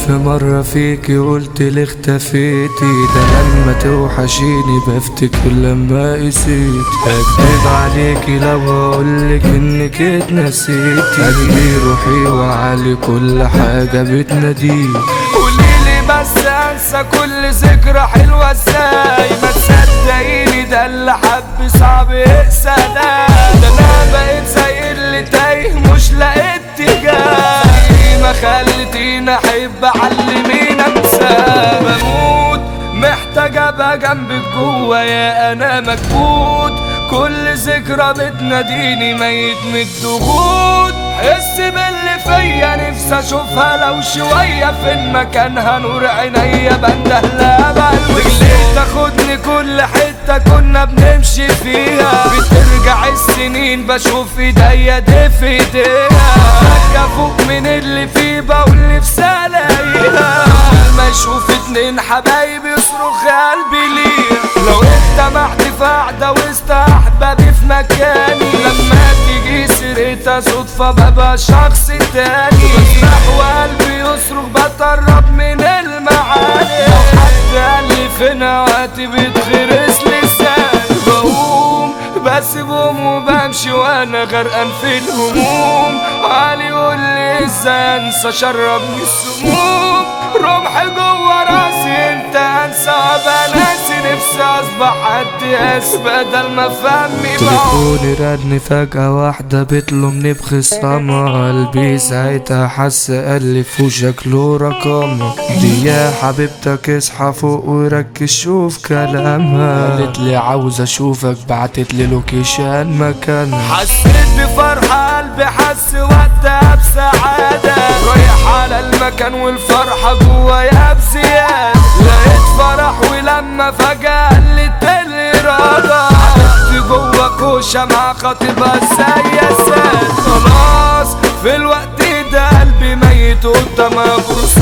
ألف مرة فيكي قلت لي اختفيتي ده لما توحشيني بفتكر لما قسيت أكدب عليكي لو هقولك إنك اتنسيتي قلبي روحي وعلي كل حاجة بتناديك قوليلي بس انسى كل ذكرى حلوة ازاي ما تصدقيني ده اللي حب صعب يقسى ده ده انا بقيت زي اللي تايه مش لاقي اتجاه ما خلتيني احب علمينا انسى بموت محتاج ابقى جنبك جوايا انا مكبوت كل ذكرى بتناديني ميت من الضغوط حس باللي فيا نفسي اشوفها لو شوية فين مكانها نور عينيا بنده لها رجليك تاخدني كل حتة كنا بنمشي فيها بترجع السنين بشوف ايديا دي في ايديها فجأة فوق من اللي فيه بقول نفسي الاقيها ما اشوف اتنين حبايبي يصرخ قلبي ليه لو اجتمعت في قعدة وسط احبابي في مكاني لما تيجي سيرتها صدفة ببقى شخص تاني بسرح وقلبي يصرخ بتقرب من المعاني لو حد قال لي فين وقتي بيتخرس لسان بقوم بسيبهم وبمشي وانا غرقان في الهموم علي يقول لي ازاي انسى شربني السموم رمح جوه راسي انت انسى وابقى ناسي نفسي اصبح حد ياس بدل ما فهمي بعوم تليفوني رن فجأة واحدة بتلومني بخصامة قلبي ساعتها حس ألف وشكله رقمها دي يا حبيبتك اصحى فوق وركز شوف كلامها قالت لي عاوز اشوفك بعتت لي لوكيشن مكانها حسيت بفرحة قلبي حس وقتها بسعادة رايح على المكان والفرحة جوايا بزيادة لقيت فرح ولما فجأة قلت الإرادة حبيبتي جوا كوشة مع خطيبها ازاي يا ساد خلاص في الوقت ده قلبي ميت قدامها فرصة